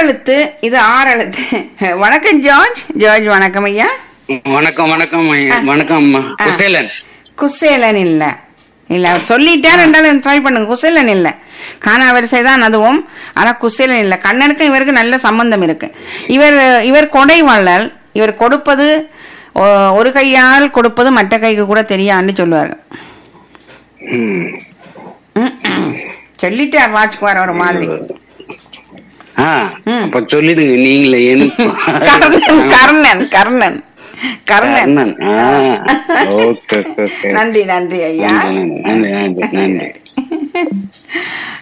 எழுத்து இது ஆறு எழுத்து வணக்கம் ஜார்ஜ் ஜார்ஜ் வணக்கம் ஐயா வணக்கம் வணக்கம் ஐயா. வணக்கம் அம்மா ஆ. குசேலன் குசேலன் இல்ல இல்ல அவர் சொல்லிட்டார் ரெண்டாலும் ட்ரை பண்ணுங்க குசேலன் இல்ல காணா வரிசை தான் அதுவும் ஆனா குசேலன் இல்ல கண்ணனுக்கும் இவருக்கு நல்ல சம்பந்தம் இருக்கு இவர் இவர் கொடை வள்ளல் இவர் கொடுப்பது ஒ- ஒரு கையால் கொடுப்பது மற்ற கைக்கு கூட தெரியான்னு சொல்லுவாரு ம். சொல்லிட்டார் வாட்ச்குவார் ஒரு மாதிரி ஆ ம். அப்ப சொல்லிடுங்க நீங்களே எனக்கு கர்ணன் கர்ணன் கர்ணன் கர்ணன் கர்ணன் ஆ ஓகே ஓகே ஓகே நன்றி நன்றி ஐயா நன்றி நன்றி நன்றி நன்றி